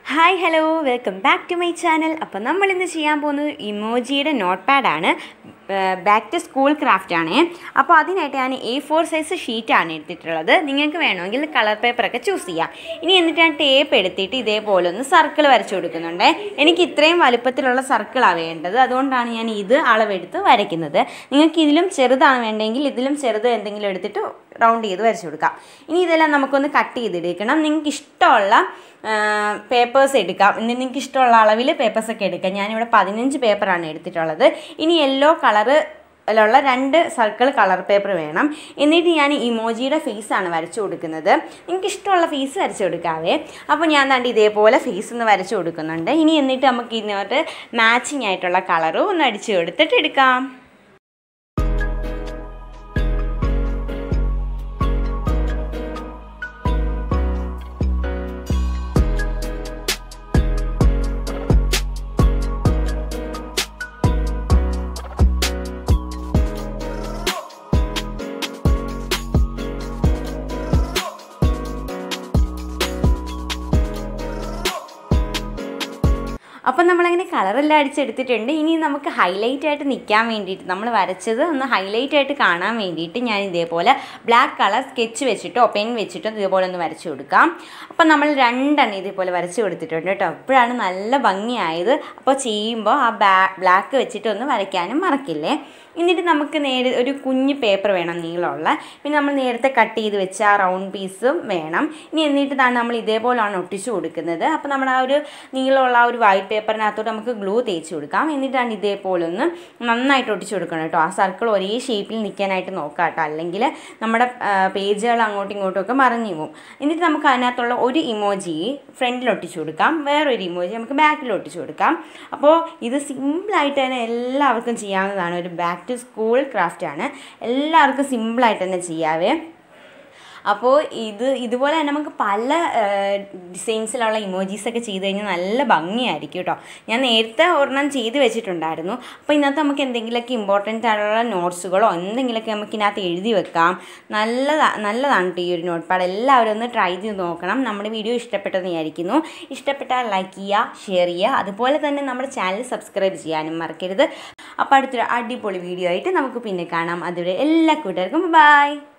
hi hello welcome back to my channel അപ്പോൾ നമ്മൾ ഇന്ന് ചെയ്യാൻ പോകുന്നത് ഇമോജിയുടെ നോട്ട് പാഡാണ് ബാക്ക് ടു സ്കൂൾ ക്രാഫ്റ്റ് ആണ് അപ്പോൾ അതിനായിട്ട് ഞാൻ എ ഫോർ സൈസ് ഷീറ്റാണ് എടുത്തിട്ടുള്ളത് നിങ്ങൾക്ക് വേണമെങ്കിൽ കളർ പേപ്പറൊക്കെ ചൂസ് ചെയ്യാം ഇനി എന്നിട്ട് ഞാൻ ടേപ്പ് എടുത്തിട്ട് ഇതേപോലെ ഒന്ന് സർക്കിൾ വരച്ചു കൊടുക്കുന്നുണ്ട് എനിക്ക് ഇത്രയും വലുപ്പത്തിലുള്ള സർക്കിളാണ് വേണ്ടത് അതുകൊണ്ടാണ് ഞാൻ ഇത് അളവെടുത്ത് വരയ്ക്കുന്നത് നിങ്ങൾക്ക് ഇതിലും ചെറുതാണ് വേണ്ടെങ്കിൽ ഇതിലും ചെറുത് എന്തെങ്കിലും എടുത്തിട്ട് റൗണ്ട് ചെയ്ത് വരച്ചു കൊടുക്കാം ഇനി ഇതെല്ലാം നമുക്കൊന്ന് കട്ട് ചെയ്തെടുക്കണം നിങ്ങൾക്ക് ഇഷ്ടമുള്ള പേപ്പേഴ്സ് എടുക്കാം ഇനി നിങ്ങൾക്ക് ഇഷ്ടമുള്ള അളവിൽ പേപ്പേഴ്സൊക്കെ എടുക്കാം ഞാനിവിടെ പതിനഞ്ച് പേപ്പറാണ് എടുത്തിട്ടുള്ളത് ഇനി യെല്ലോ കളറ് ുള്ള രണ്ട് സർക്കിൾ കളർ പേപ്പർ വേണം എന്നിട്ട് ഞാൻ ഇമോജിയുടെ ഫേസാണ് വരച്ചു കൊടുക്കുന്നത് നിങ്ങൾക്ക് ഇഷ്ടമുള്ള ഫേസ് വരച്ചു കൊടുക്കാവേ അപ്പോൾ ഞാൻ ദാണ്ട് ഇതേപോലെ ഫേസ് ഒന്ന് വരച്ചു കൊടുക്കുന്നുണ്ട് ഇനി എന്നിട്ട് നമുക്ക് ഇതിനോട്ട് മാച്ചിങ് ആയിട്ടുള്ള കളറും ഒന്ന് അടിച്ചു കൊടുത്തിട്ട് എടുക്കാം അപ്പം നമ്മളങ്ങനെ കളറെല്ലാം അടിച്ചെടുത്തിട്ടുണ്ട് ഇനി നമുക്ക് ഹൈലൈറ്റ് ആയിട്ട് നിൽക്കാൻ വേണ്ടിയിട്ട് നമ്മൾ വരച്ചത് ഒന്ന് ഹൈലൈറ്റ് ആയിട്ട് കാണാൻ വേണ്ടിയിട്ട് ഞാൻ ഇതേപോലെ ബ്ലാക്ക് കളർ സ്കെച്ച് വെച്ചിട്ടോ പെൻ വെച്ചിട്ടോ ഇതേപോലെ ഒന്ന് വരച്ചു കൊടുക്കാം അപ്പം നമ്മൾ രണ്ടെണ്ണം ഇതേപോലെ വരച്ചു കൊടുത്തിട്ടുണ്ട് കേട്ടോ അപ്പോഴാണ് നല്ല ഭംഗിയായത് അപ്പോൾ ചെയ്യുമ്പോൾ ആ ബ്ലാക്ക് വെച്ചിട്ട് ഒന്ന് വരയ്ക്കാനും മറക്കില്ലേ എന്നിട്ട് നമുക്ക് നേരെ ഒരു കുഞ്ഞ് പേപ്പർ വേണം നീളമുള്ള പിന്നെ നമ്മൾ നേരത്തെ കട്ട് ചെയ്ത് വെച്ച ആ റൗണ്ട് പീസും വേണം ഇനി എന്നിട്ട് ഇതാണ് നമ്മൾ ഇതേപോലാണ് ഒട്ടിച്ചു കൊടുക്കുന്നത് അപ്പോൾ നമ്മൾ ആ ഒരു നീളമുള്ള ആ ഒരു വൈറ്റ് പേപ്പറിനകത്തോട്ട് നമുക്ക് ഗ്ലൂ തേച്ച് കൊടുക്കാം എന്നിട്ടാണ് ഇതേപോലെ ഒന്ന് നന്നായിട്ട് ഒട്ടിച്ചു കൊടുക്കണം കേട്ടോ ആ സർക്കിൾ ഒരേ ഷേപ്പിൽ നിൽക്കാനായിട്ട് നോക്കാം കേട്ടോ അല്ലെങ്കിൽ നമ്മുടെ പേജുകൾ അങ്ങോട്ടും ഇങ്ങോട്ടും ഒക്കെ മറിഞ്ഞു പോകും എന്നിട്ട് നമുക്ക് അതിനകത്തുള്ള ഒരു ഇമോജി ഫ്രണ്ടിൽ ഒട്ടിച്ചു കൊടുക്കാം വേറൊരു ഇമോജി നമുക്ക് ബാക്കിൽ ഒട്ടിച്ചു കൊടുക്കാം അപ്പോൾ ഇത് സിമ്പിളായിട്ട് തന്നെ എല്ലാവർക്കും ചെയ്യാവുന്നതാണ് ഒരു ബാക്ക് ടു സ്കൂൾ ക്രാഫ്റ്റ് ആണ് എല്ലാവർക്കും സിമ്പിളായിട്ട് തന്നെ ചെയ്യാവേ അപ്പോൾ ഇത് ഇതുപോലെ തന്നെ നമുക്ക് പല ഡിസൈൻസിലുള്ള ഇമോജീസൊക്കെ ചെയ്ത് കഴിഞ്ഞാൽ നല്ല ഭംഗിയായിരിക്കും കേട്ടോ ഞാൻ നേരത്തെ ഒരെണ്ണം ചെയ്ത് വെച്ചിട്ടുണ്ടായിരുന്നു അപ്പോൾ ഇതിനകത്ത് നമുക്ക് എന്തെങ്കിലുമൊക്കെ ഇമ്പോർട്ടൻ്റ് ആയിട്ടുള്ള നോട്ട്സുകളോ എന്തെങ്കിലുമൊക്കെ നമുക്ക് ഇതിനകത്ത് എഴുതി വെക്കാം നല്ലതാണ് നല്ലതാണ് കേട്ടോ ഈ ഒരു നോട്ട് പാഡ് എല്ലാവരും ഒന്ന് ട്രൈ ചെയ്ത് നോക്കണം നമ്മുടെ വീഡിയോ ഇഷ്ടപ്പെട്ടെന്ന് വിചാരിക്കുന്നു ഇഷ്ടപ്പെട്ടാൽ ലൈക്ക് ചെയ്യുക ഷെയർ ചെയ്യുക അതുപോലെ തന്നെ നമ്മുടെ ചാനൽ സബ്സ്ക്രൈബ് ചെയ്യാനും മറക്കരുത് അപ്പോൾ അടുത്തൊരു അടിപൊളി വീഡിയോ ആയിട്ട് നമുക്ക് പിന്നെ കാണാം അതുവരെ എല്ലാ കൂട്ടുകാർക്കും ബൈ